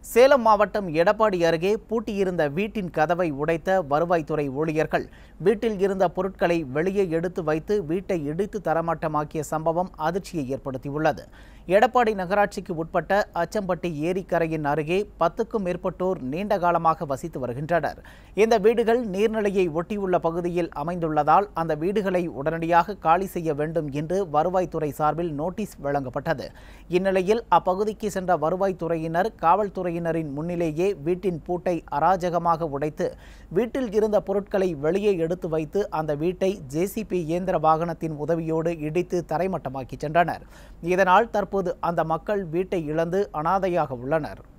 சேலம் மாவட்டம் எடப்பாடி அருகே பூட்டியிருந்த வீட்டின் கதவை உடைத்த வருவாய்த்துறை ஊழியர்கள் வீட்டில் இருந்த பொருட்களை வெளியே எடுத்து வைத்து வீட்டை இடித்து தரமட்டமாக்கிய சம்பவம் அதிர்ச்சியை ஏற்படுத்தியுள்ளது எடப்பாடி நகராட்சிக்கு உட்பட்ட அச்சம்பட்டி ஏரிக்கரையின் அருகே பத்துக்கும் மேற்பட்டோர் நீண்ட காலமாக வசித்து வருகின்றனர் இந்த வீடுகள் நீர்நிலையை ஒட்டியுள்ள பகுதியில் அமைந்துள்ளதால் அந்த வீடுகளை உடனடியாக காலி செய்ய வேண்டும் என்று வருவாய்த்துறை சார்பில் நோட்டீஸ் வழங்கப்பட்டது இந்நிலையில் அப்பகுதிக்கு சென்ற வருவாய்த்துறையினர் காவல்துறையினரின் முன்னிலேயே வீட்டின் பூட்டை அராஜகமாக உடைத்து வீட்டில் இருந்த பொருட்களை வெளியே எடுத்து வைத்து அந்த வீட்டை ஜேசிபி இயந்திர வாகனத்தின் உதவியோடு இடித்து தரைமட்டமாக்கி சென்றனர் இதனால் தற்போது அந்த மக்கள் வீட்டை இழந்து அனாதையாக உள்ளனர்